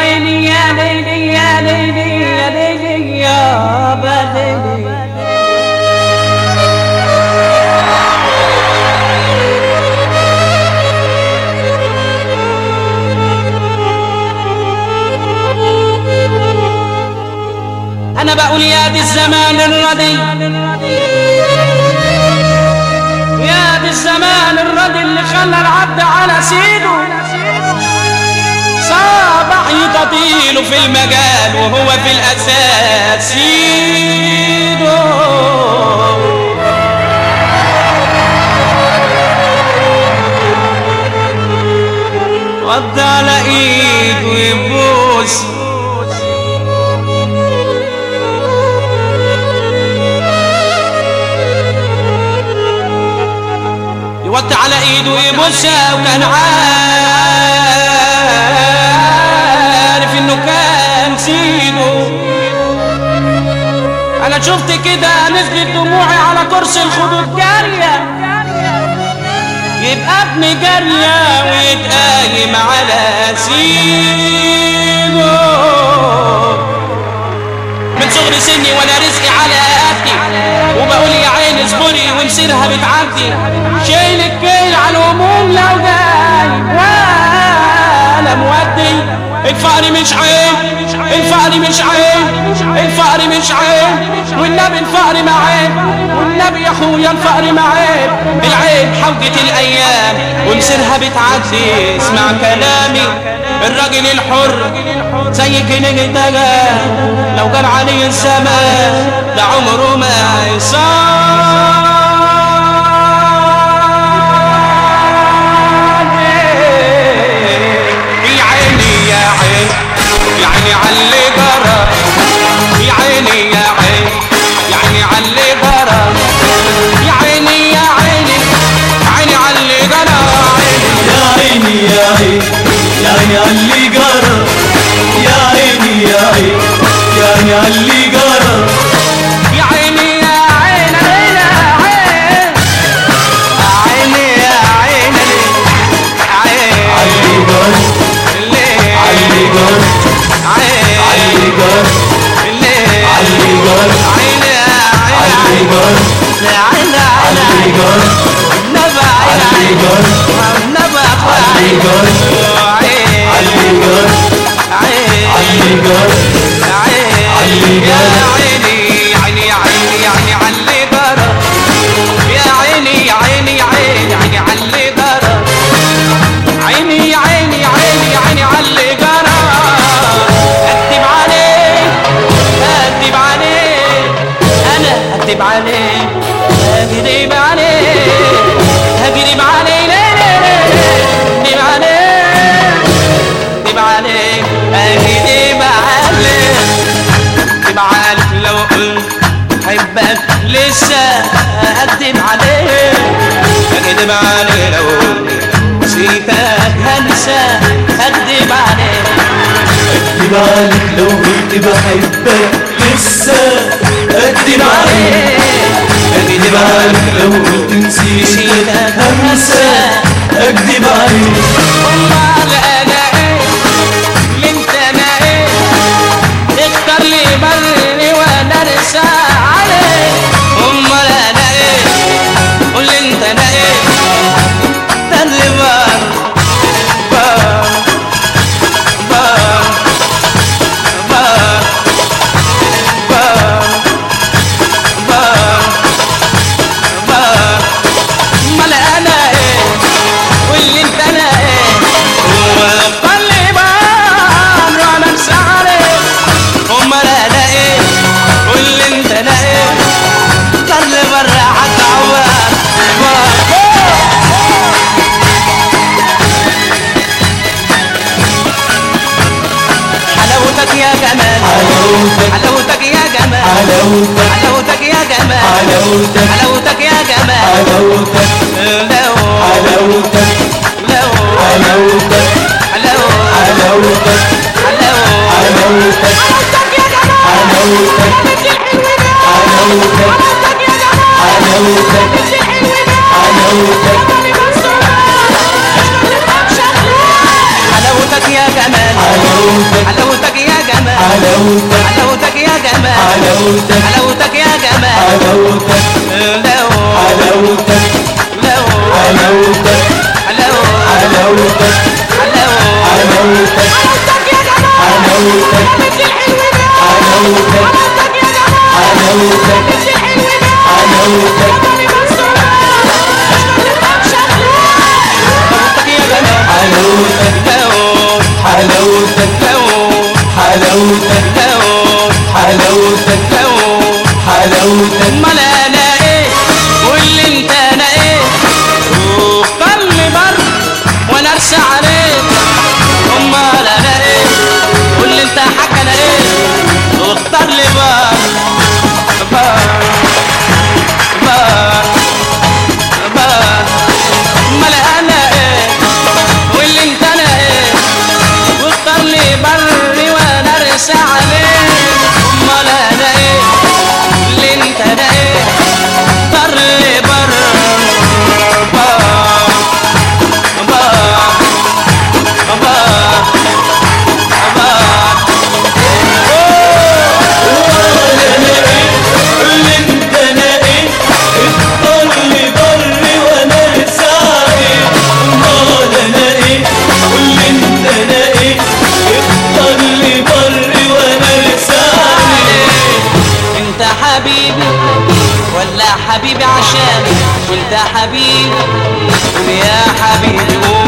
ليلي يا ليلي يا ليلي يا ليلي يا بدلي انا بقول يا دي الزمان الردي يا دي الزمان الردي اللي خلى العبد على سيده صابع يتطيله في المجال وهو في الاساس سيده وضع على ايده يبوس يوطي على ايده يبوسها وكان عارف انه كان سيده انا شفت كده نزلت دموعي على كرسي الخدود جاريه يبقى ابن جاريه ويتقايم على سيده من صغر سني وانا رزقي على قدي وبقول يا عين اصبري ومسيرها بتعدي شايل الكيل على الهموم لو جاي ولا مودي الفقر مش عيب الفقر مش عيب الفقر مش عيب والنبي الفقر ما عيب والنبي يا اخويا الفقر ما عيب العيب حوجة الايام ومسيرها بتعدي اسمع كلامي الراجل الحر زي كنج الدجا لو جال عليه الزمان ده عمره ما يصاب يا عيني يا عين يا عيني علي جرى يا عيني يا عين يا عيني علي جرى يا عيني يا عيني يا عيني علي جرى يا عيني يا عين يا عيني علي جرى يا عيني يا عين يا عيني علي جرى يا عيني يا عين عين عين عيني يا عين عين علي جرى ليه علي جرى عين علي جرى ليه علي جرى عين علي جرى عين علي جرى نبع علي جرى نبع علي جرى عين علي جرى عين علي جرى عيني يا عيني عيني عيني عيني علي جرى يا عيني يا عيني يا عيني عيني علي جرى عيني يا عيني يا عيني يا عيني علي جرى اكتب عليك اكتب عليك انا اكتب عليك اكتب عليك اكتب عليك اكتب عليك اكتب عليك اكتب عليك اكتب عليك لو قلت حبك لسه اكتب عليك اكتب عليك لو قلت نسيتك هنسى اكتب عليك اكتب عليك لو كنت بحبك لسه اكتب عليك اكتب عليك لو كنت نسيتك همسة اكتب عليك امال انا ايه اللي انت انا ايه اختار لي بري وانا ارسى عليك امال انا ايه قول لي انت انا ايه ده اللي بار بار بار بار بار بار بار امال انا ايه قول لي انت انا ايه واختار لي بار وانا ارسى عليك امال انا ايه قول لي انت انا ايه اختار لي بر حتى عوار حلاوتك يا جمال حلاوتك حلاوتك يا جمال حلاوتك حلاوتك يا جمال حلاوتك حلاوتك يا جمال حلاوتك لو حلاوتك لو حلاوتك لو حلاوتك لو حلاوتك حلاوتك يا جمال حلاوتك حلاوتك حلاوتك حلاوتك حلاوتك يا جمال حلاوتك حلاوتك جمال حلاوتك حلاوتك يا جمال حلاوتك لو حلاوتك لو حلاوتك لو حلاوتك لو حلاوتك حلاوتك حلاوتك حلاوتك حلاوتك حلاوتك يا جمال حلاوتك لو حلاوتك لو حلاوتك لو حلاوتك لو حلاوتك امال انا ايه واللي انت انا ايه وقلبي بر وانا ارسى عليك امال انا ايه واللي انت حاج انا ايه واختار لي بر بر بر بر امال انا ايه واللي انت انا ايه واختار لي بر وانا ارسى عليك امال انا ايه اللي انت انا ايه اختار لي بر بر بر بر بر اللي انت انا ايه اختار لي بر وانا رسالي امال انا ايه اللي انت انا ايه اختار لي بر وانا رسالي انت حبيبي ولا حبيبي عشاني وانت حبيبي قول يا حبيبي